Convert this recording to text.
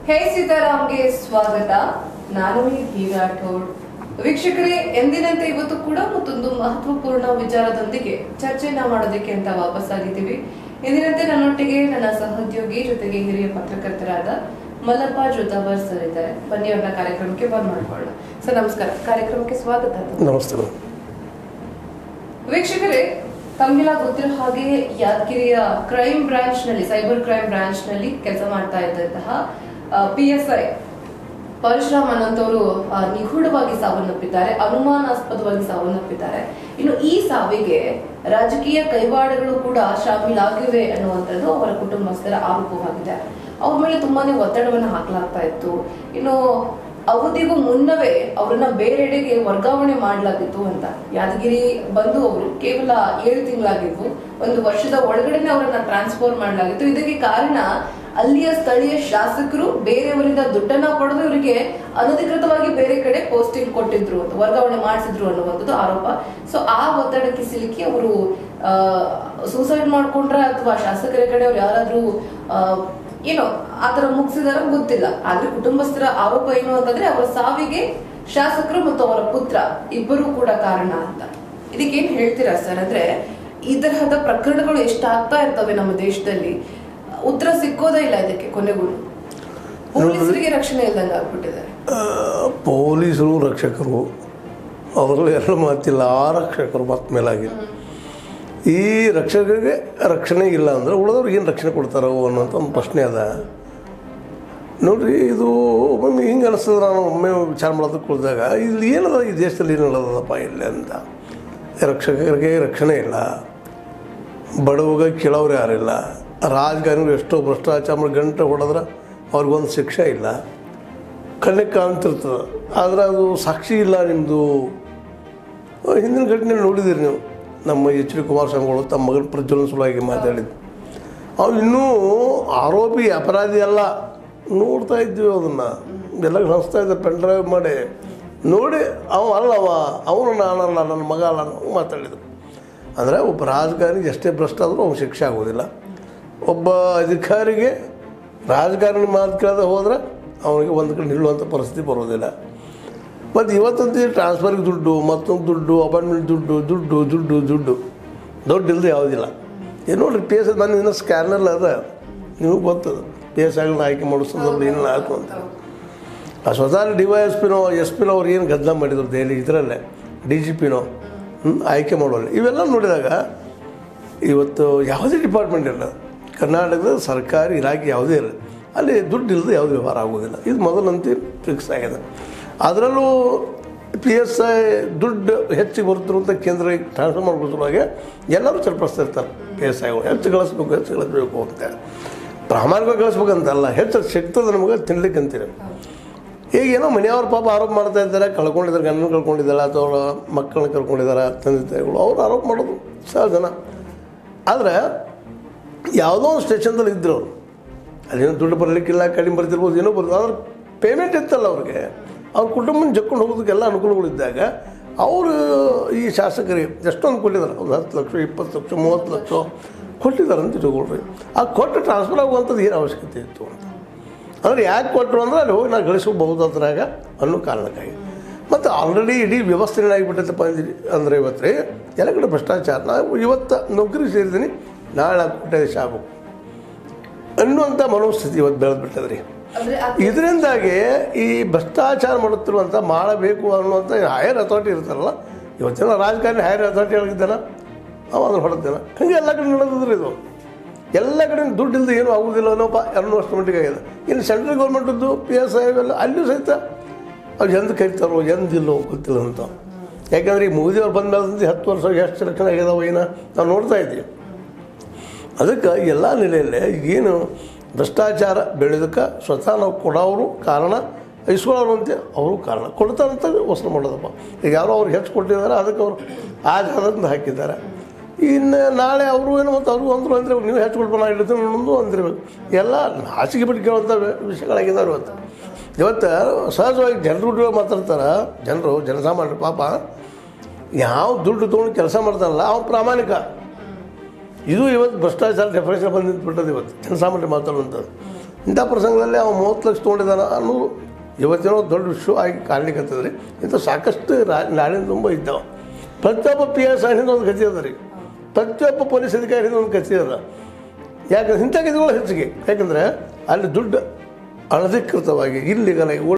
ಹೇ ಸೀತಾರಾಮ್ಗೆ ಸ್ವಾಗತ ನಾನು ಈ ರಾಠೋಡ್ ವೀಕ್ಷಕರೇ ಎಂದಿನಂತೆ ಇವತ್ತು ಕೂಡ ಮತ್ತೊಂದು ಮಹತ್ವಪೂರ್ಣ ವಿಚಾರದೊಂದಿಗೆ ಚರ್ಚೆಯನ್ನ ಮಾಡೋದಕ್ಕೆ ಅಂತ ವಾಪಸ್ ಆಗಿದ್ದೀವಿ ಎಂದಿನಂತೆ ನನ್ನೊಟ್ಟಿಗೆ ನನ್ನ ಸಹೋದ್ಯೋಗಿ ಜೊತೆಗೆ ಹಿರಿಯ ಪತ್ರಕರ್ತರಾದ ಮಲ್ಲಪ್ಪ ಜೋತಾವರ್ ಸರ್ ಇದ್ದಾರೆ ಬನ್ನಿ ಅವ್ರನ್ನ ಕಾರ್ಯಕ್ರಮಕ್ಕೆ ಬಂದ್ ಮಾಡ್ಕೊಳ್ಳೋಣ ಸರ್ ನಮಸ್ಕಾರ ಕಾರ್ಯಕ್ರಮಕ್ಕೆ ಸ್ವಾಗತ ನಮಸ್ತೆ ಮೇಡಮ್ ವೀಕ್ಷಕರೇ ತಮಗೆಲ್ಲ ಗೊತ್ತಿರೋ ಹಾಗೆ ಯಾದಗಿರಿಯ ಕ್ರೈಮ್ ಬ್ರಾಂಚ್ ನಲ್ಲಿ ಸೈಬರ್ ಕ್ರೈಮ್ ಬ್ರಾಂಚ್ ನಲ್ಲಿ ಕೆಲಸ ಮಾಡ್ತಾ ಇದ್ದಂತಹ ಪಿ ಎಸ್ ಐ ಪರಶುರಾಮ್ ಅನ್ನೋಂಥವ್ರು ಆ, ನಿಗೂಢವಾಗಿ ಸಾವನ್ನಪ್ಪಿದ್ದಾರೆ ಅನುಮಾನಾಸ್ಪದವಾಗಿ ಸಾವನ್ನಪ್ಪಿದ್ದಾರೆ ಇನ್ನು ಈ ಸಾವಿಗೆ ರಾಜಕೀಯ ಕೈವಾಡಗಳು ಕೂಡ ಶಾಮೀಲಾಗಿವೆ ಅನ್ನುವಂಥದ್ದು ಅವರ ಕುಟುಂಬಸ್ಥರ ಆರೋಪವಾಗಿದೆ ಅವ್ರ ಮೇಲೆ ತುಂಬಾನೇ ಒತ್ತಡವನ್ನು ಹಾಕಲಾಗ್ತಾ ಇತ್ತು ಇನ್ನು ಅವಧಿಗೂ ಮುನ್ನವೇ ಅವರನ್ನ ಬೇರೆಡೆಗೆ ವರ್ಗಾವಣೆ ಮಾಡಲಾಗಿತ್ತು ಅಂತ ಯಾದಗಿರಿ ಬಂದು ಅವರು ಕೇವಲ ಏಳು ತಿಂಗಳಾಗಿದ್ವು ಒಂದು ವರ್ಷದ ಒಳಗಡೆನೆ ಅವರನ್ನ ಟ್ರಾನ್ಸ್ಫರ್ ಮಾಡಲಾಗಿತ್ತು ಇದಕ್ಕೆ ಕಾರಣ ಅಲ್ಲಿಯ ಸ್ಥಳೀಯ ಶಾಸಕರು ಬೇರೆಯವರಿಂದ ದುಡ್ಡನ್ನ ಪಡೆದು ಇವರಿಗೆ ಅನಧಿಕೃತವಾಗಿ ಬೇರೆ ಕಡೆ ಪೋಸ್ಟಿಂಗ್ ಕೊಟ್ಟಿದ್ರು ಅಂತ ವರ್ಗಾವಣೆ ಮಾಡಿಸಿದ್ರು ಅನ್ನುವಂಥದ್ದು ಆರೋಪ ಸೊ ಆ ಒತ್ತಡಕ್ಕೆ ಸಿಲುಕಿ ಅವರು ಸೂಸೈಡ್ ಮಾಡ್ಕೊಂಡ್ರ ಅಥವಾ ಶಾಸಕರ ಕಡೆ ಅವ್ರು ಯಾರಾದ್ರೂ ಆ, ಏನೋ ಆತರ ಮುಗಿಸಿದಾರ ಗೊತ್ತಿಲ್ಲ ಆದ್ರೆ ಕುಟುಂಬಸ್ಥರ ಆರೋಪ ಏನು ಅಂತಂದ್ರೆ ಅವರ ಸಾವಿಗೆ ಶಾಸಕರು ಮತ್ತು ಅವರ ಪುತ್ರ ಇಬ್ಬರು ಕೂಡ ಕಾರಣ ಅಂತ ಇದಕ್ಕೆ ಏನ್ ಹೇಳ್ತೀರಾ ಸರ್ ಅಂದ್ರೆ ಈ ತರಹದ ಪ್ರಕರಣಗಳು ಎಷ್ಟಾಗ್ತಾ ಇರ್ತವೆ ನಮ್ಮ ದೇಶದಲ್ಲಿ ಉತ್ತರ ಸಿಕ್ಕೋದೇ ಇಲ್ಲ ಇದಕ್ಕೆ ಕೊನೆಗೂ ಪೊಲೀಸರಿಗೆ ರಕ್ಷಣೆ ಇಲ್ದಂಗೆ ಆಗ್ಬಿಟ್ಟಿದ್ದಾರೆ ಆ, ಪೊಲೀಸರು ರಕ್ಷಕರು ಅದರಲ್ಲಿ ಎರಡು ಮಾತಿಲ್ಲ ಆ ರಕ್ಷಕರು ಮತ್ತೆ ಮೇಲಾಗಿದೆ ಈ ರಕ್ಷಕರಿಗೆ ರಕ್ಷಣೆ ಇಲ್ಲ ಅಂದರೆ ಉಳಿದವ್ರಿಗೆ ಏನು ರಕ್ಷಣೆ ಕೊಡ್ತಾರೋ ಅನ್ನೋಂಥ ಒಂದು ಪ್ರಶ್ನೆ ಅದ ನೋಡ್ರಿ ಇದು ಒಮ್ಮೊಮ್ಮೆ ಹಿಂಗೆ ಅನಿಸ್ತದೆ ನಾನು ಒಮ್ಮೆ ವಿಚಾರ ಮಾಡೋದಕ್ಕೆ ಕುಳಿತಾಗ ಇಲ್ಲಿ ಏನದ ಈ ದೇಶದಲ್ಲಿ ಏನು ನಡೆದದಪ್ಪ ಇಲ್ಲಿ ಅಂತ ರಕ್ಷಕರಿಗೆ ರಕ್ಷಣೆ ಇಲ್ಲ ಬಡವಗ ಕೇಳೋರು ಯಾರಿಲ್ಲ ರಾಜಕಾರಣಿಗಳು ಎಷ್ಟೋ ಭ್ರಷ್ಟಾಚಾರ ಮಾಡಿ ಗಂಟೆ ಹೊಡೆದ್ರೆ ಅವ್ರಿಗೊಂದು ಶಿಕ್ಷೆ ಇಲ್ಲ ಕಣ್ಣಿಗೆ ಕಾಣ್ತಿರ್ತದೆ ಆದರೆ ಅದು ಸಾಕ್ಷಿ ಇಲ್ಲ ನಿಮ್ಮದು ಹಿಂದಿನ ಘಟನೆ ನೋಡಿದ್ದೀರಿ ನೀವು ನಮ್ಮ ಎಚ್ ಡಿ ಕುಮಾರಸ್ವಾಮಿಗಳು ತಮ್ಮ ಮಗನ ಪ್ರಜ್ವಲನ ಸಲುವಾಗಿ ಮಾತಾಡಿದ್ದು ಅವ್ನು ಇನ್ನೂ ಆರೋಪಿ ಅಪರಾಧಿ ಅಲ್ಲ ನೋಡ್ತಾ ಇದ್ವಿ ಅದನ್ನು ಎಲ್ಲ ಹಂಚ್ತಾ ಇದ್ದ ಪೆನ್ ಡ್ರೈವ್ ಮಾಡಿ ನೋಡಿ ಅವ ಅಲ್ಲವ ಅವನು ನಾನಲ್ಲ ನನ್ನ ಮಗ ಅಲ್ಲ ಅನ್ನೋ ಮಾತಾಡಿದ್ರು ಅಂದರೆ ಒಬ್ಬ ರಾಜಕಾರಣಿಗೆ ಎಷ್ಟೇ ಭ್ರಷ್ಟ ಆದರೂ ಅವ್ನು ಶಿಕ್ಷೆ ಆಗೋದಿಲ್ಲ ಒಬ್ಬ ಅಧಿಕಾರಿಗೆ ರಾಜಕಾರಣಿ ಮಾತು ಕೇಳದೆ ಹೋದ್ರೆ ಅವನಿಗೆ ಒಂದು ಕಡೆ ನಿಲ್ಲುವಂಥ ಪರಿಸ್ಥಿತಿ ಬರೋದಿಲ್ಲ ಮತ್ತು ಇವತ್ತಂತೂ ಟ್ರಾನ್ಸ್ಫರ್ಗೆ ದುಡ್ಡು ಮತ್ತೊಂದು ದುಡ್ಡು ಅಪಾಯಿಂಟ್ಮೆಂಟ್ ದುಡ್ಡು ದುಡ್ಡು ದುಡ್ಡು ದುಡ್ಡು ದುಡ್ಡು ಇಲ್ಲದೆ ಯಾವುದಿಲ್ಲ ಏನು ನೋಡ್ರಿ ಪಿ ಎಸ್ ನನ್ನ ಇನ್ನೂ ಸ್ಕ್ಯಾನರ್ ಅದ ನಿಮಗೆ ಗೊತ್ತದ ಪಿ ಎಸ್ ಐಗಳನ್ನ ಆಯ್ಕೆ ಮಾಡಿಸೋದ್ರಲ್ಲಿ ಏನಿಲ್ಲ ಆಯ್ತು ಅಂತ ಆ ಸ್ವತಃ ಡಿ ವೈ ಎಸ್ ಪಿನೋ ಎಸ್ ಪಿನೋ ಅವ್ರು ಏನು ಗದ್ದಲ ಮಾಡಿದ್ರು ದೆಹಲಿ ಇದರಲ್ಲೇ ಡಿ ಜಿ ಪಿನೋ ಆಯ್ಕೆ ಮಾಡೋಲ್ಲ ಇವೆಲ್ಲ ನೋಡಿದಾಗ ಇವತ್ತು ಯಾವುದೇ ಡಿಪಾರ್ಟ್ಮೆಂಟ್ ಇಲ್ಲ ಕರ್ನಾಟಕದ ಸರ್ಕಾರಿ ಇಲಾಖೆ ಯಾವುದೇ ಇರಲಿ ಅಲ್ಲಿ ದುಡ್ಡು ಇಲ್ಲದೆ ಯಾವುದೇ ವ್ಯವಹಾರ ಆಗೋದಿಲ್ಲ ಇದು ಮೊದಲಂತೆ ಫಿಕ್ಸ್ ಆಗಿದೆ ಅದರಲ್ಲೂ ಪಿ ಎಸ್ ಐ ದುಡ್ಡು ಹೆಚ್ಚಿಗೆ ಬರ್ತಿರುವಂಥ ಕೇಂದ್ರಕ್ಕೆ ಟ್ರಾನ್ಸ್ಫರ್ ಮಾಡ್ಕೊಳ್ಸುವಾಗ ಎಲ್ಲರೂ ಚರ್ಪಿಸ್ತಾ ಇರ್ತಾರೆ ಪಿ ಎಸ್ ಐಗಳು ಹೆಚ್ಚು ಗಳಿಸ್ಬೇಕು ಹೆಚ್ಚು ಗಳಿಸ್ಬೇಕು ಅಂತ ಪ್ರಾಮಾಣಿಕವಾಗಿ ಗಳಿಸ್ಬೇಕಂತಲ್ಲ ಹೆಚ್ಚು ಸಿಗ್ತದೆ ನಮಗೆ ತಿನ್ಲಿಕ್ಕೆ ಅಂತೀರಿ ಈಗ ಏನೋ ಮನೆಯವ್ರ ಪಾಪ ಆರೋಪ ಮಾಡ್ತಾ ಇದ್ದಾರೆ ಕಳ್ಕೊಂಡಿದ್ದಾರೆ ಗಂಡನ ಕಳ್ಕೊಂಡಿದ್ದಾರೆ ಅಥವಾ ಅವಳ ಮಕ್ಕಳನ್ನ ಕಳ್ಕೊಂಡಿದ್ದಾರೆ ತಂದೆ ತಾಯಿಗಳು ಅವ್ರು ಆರೋಪ ಮಾಡೋದು ಸಹಜನ ಆದರೆ ಯಾವುದೋ ಒಂದು ಸ್ಟೇಷನ್ದಲ್ಲಿ ಇದ್ದರು ಅವರು ಅದೇನೋ ದುಡ್ಡು ಬರಲಿಕ್ಕಿಲ್ಲ ಕಡಿಮೆ ಬರ್ತಿರ್ಬೋದು ಏನೋ ಬರ್ಬೋದು ಆದ್ರೆ ಪೇಮೆಂಟ್ ಇತ್ತಲ್ಲ ಅವ್ರಿಗೆ ಅವ್ರ ಕುಟುಂಬನ ಜಕ್ಕೊಂಡು ಹೋಗೋದಕ್ಕೆಲ್ಲ ಅನುಕೂಲಗಳಿದ್ದಾಗ ಅವರು ಈ ಶಾಸಕರಿಗೆ ಎಷ್ಟೊಂದು ಕೊಟ್ಟಿದ್ದಾರೆ ಒಂದು ಹತ್ತು ಲಕ್ಷ ಇಪ್ಪತ್ತು ಲಕ್ಷ ಮೂವತ್ತು ಲಕ್ಷ ಕೊಟ್ಟಿದ್ದಾರೆ ಅಂತ ಇಟ್ಕೊಳ್ರಿ ಆ ಕೊಟ್ಟು ಟ್ರಾನ್ಸ್ಫರ್ ಆಗುವಂಥದ್ದು ಏನು ಅವಶ್ಯಕತೆ ಇತ್ತು ಅಂತ ಅಂದರೆ ಯಾಕೆ ಕೊಟ್ಟರು ಅಂದ್ರೆ ಅಲ್ಲಿ ಹೋಗಿ ನಾವು ಗಳಿಸಬಹುದು ಅದ್ರಾಗ ಅನ್ನೋ ಕಾರಣಕ್ಕಾಗಿ ಮತ್ತು ಆಲ್ರೆಡಿ ಇಡೀ ವ್ಯವಸ್ಥೆ ಏನಾಗಿಬಿಟ್ಟೈತಪ್ಪ ಅಂದಿರಿ ಅಂದರೆ ಇವತ್ತು ರೀ ಎಲ್ಲ ಕಡೆ ಭ್ರಷ್ಟಾಚಾರ ನಾವು ಇವತ್ತು ನೌಕರಿ ಸೇರಿದ್ದೀನಿ ನಾಳೆ ನಾನು ಕೊಟ್ಟೆ ದೇಶ ಆಗ್ಬೇಕು ಅನ್ನುವಂಥ ಮನೋಸ್ಥಿತಿ ಇವತ್ತು ಬೆಳೆದ್ಬಿಟ್ಟದೆ ರೀ ಅಂದ್ರೆ ಆ ಇದರಿಂದಾಗಿ ಈ ಭ್ರಷ್ಟಾಚಾರ ಮಾಡುತ್ತಿರುವಂಥ ಮಾಡಬೇಕು ಅನ್ನುವಂಥ ಹೈಯರ್ ಅಥಾರಿಟಿ ಇರ್ತಾರಲ್ಲ ಇವತ್ತಿನ ರಾಜಕಾರಣಿ ಹೈಯರ್ ಅಥಾರಿಟಿ ಒಳಗಿದ್ದಾನ ಅವ ಅದನ್ನು ಹೊಡೆದಾನ ಹಂಗೆ ಎಲ್ಲ ಕಡೆ ನಡೆದಿದ್ರಿ ಇದು ಎಲ್ಲ ಕಡೆ ದುಡ್ಡು ಇಲ್ಲದೆ ಏನೂ ಆಗುವುದಿಲ್ಲ ಅನ್ನೋಪ್ಪ ಅನ್ನೋಷ್ಟು ಮಟ್ಟಿಗೆ ಆಗಿದೆ ಇನ್ನು ಸೆಂಟ್ರಲ್ ಗೌರ್ಮೆಂಟದ್ದು ಪಿ ಎಸ್ ಐ ಅವೆಲ್ಲ ಅಲ್ಲಿಯೂ ಸಹಿತ ಅವ್ರು ಎಂದು ಕರಿತಾರೋ ಎಂದಿಲ್ಲೋ ಗೊತ್ತಿಲ್ಲ ಅಂತ ಯಾಕಂದ್ರೆ ಈ ಮೋದಿಯವ್ರು ಬಂದ ಮೇಲೆ ಹತ್ತು ವರ್ಷ ಎಷ್ಟು ಸೆಲೆಕ್ಷನ್ ಆಗ್ಯದಾವ ಏನ ನಾವು ನೋಡ್ತಾ ಇದ್ದೀವಿ ಅದಕ್ಕೆ ಎಲ್ಲ ನೆಲೆಯಲ್ಲೇ ಏನು ಭ್ರಷ್ಟಾಚಾರ ಬೆಳೆದಕ್ಕೆ ಸ್ವತಃ ನಾವು ಕೊಡೋರು ಕಾರಣ ಇಸ್ಕೊಳ್ಳೋರು ಅಂತ ಅವರು ಕಾರಣ ಕೊಡ್ತಾರಂತ ವಸೂಲು ಮಾಡೋದಪ್ಪ ಈಗ ಯಾರೋ ಅವ್ರು ಹೆಚ್ಚು ಕೊಟ್ಟಿದ್ದಾರೆ ಅದಕ್ಕೆ ಅವರು ಆ ಜಾಗದಿಂದ ಹಾಕಿದ್ದಾರೆ ಇನ್ನು ನಾಳೆ ಅವರು ಏನು ಮತ್ತು ಅವರು ಅಂದರು ಅಂದರೆ ನೀವು ಹೆಚ್ಚು ಕೊಡ್ಬೋದು ನಾ ಇಡ್ತೀನಿ ಅನ್ನೋದು ಅಂದಿರ್ಬೇಕು ಎಲ್ಲ ನಾಚಿಕೆ ಬಿಟ್ಟು ಕೇಳುವಂಥ ವಿಷಯಗಳಾಗಿದ್ದಾವೆ ಇವತ್ತು ಇವತ್ತು ಸಹಜವಾಗಿ ಜನರು ಮಾತಾಡ್ತಾರೆ ಜನರು ಜನಸಾಮಾನ್ಯರು ಪಾಪ ಯಾವ ದುಡ್ಡು ತೊಗೊಂಡು ಕೆಲಸ ಮಾಡ್ತಾರಲ್ಲ ಅವ್ನು ಪ್ರಾಮಾಣಿಕ ಇದು ಇವತ್ತು ಭ್ರಷ್ಟಾಚಾರ ಡೆಫಿನೇಷನ್ ಬಂದು ನಿಂತ್ಬಿಟ್ಟದ್ದು ಇವತ್ತು ಜನಸಾಮಾನ್ಯ ಮಾತಾಡುವಂಥದ್ದು ಇಂಥ ಪ್ರಸಂಗದಲ್ಲಿ ಅವ ಮೂವತ್ತು ಲಕ್ಷ ತೊಗೊಂಡಿದ್ದಾನ ಅನ್ನೋದು ಇವತ್ತಿನ ದೊಡ್ಡ ವಿಷಯ ಆಗಿ ಕಾಣ್ಲಿಕ್ಕತ್ತದ್ರಿ ಇಂಥ ಸಾಕಷ್ಟು ರಾ ನಾಡಿನ ತುಂಬ ಇದ್ದಾವೆ ಪ್ರತಿಯೊಬ್ಬ ಪಿ ಎಸ್ ಐನಿಂದ ಒಂದು ಗತಿ ಅದ ರೀ ಪ್ರತಿಯೊಬ್ಬ ಪೊಲೀಸ್ ಅಧಿಕಾರಿಯಿಂದ ಒಂದು ಗತಿ ಅದ ಯಾಕಂದ್ರೆ ಇಂಥ ಗತಿಗಳು ಹೆಚ್ಚಿಗೆ ಯಾಕಂದರೆ ಅಲ್ಲಿ ದುಡ್ಡು ಅನಧಿಕೃತವಾಗಿ ಇಲ್ಲಿಗಲಾಗಿ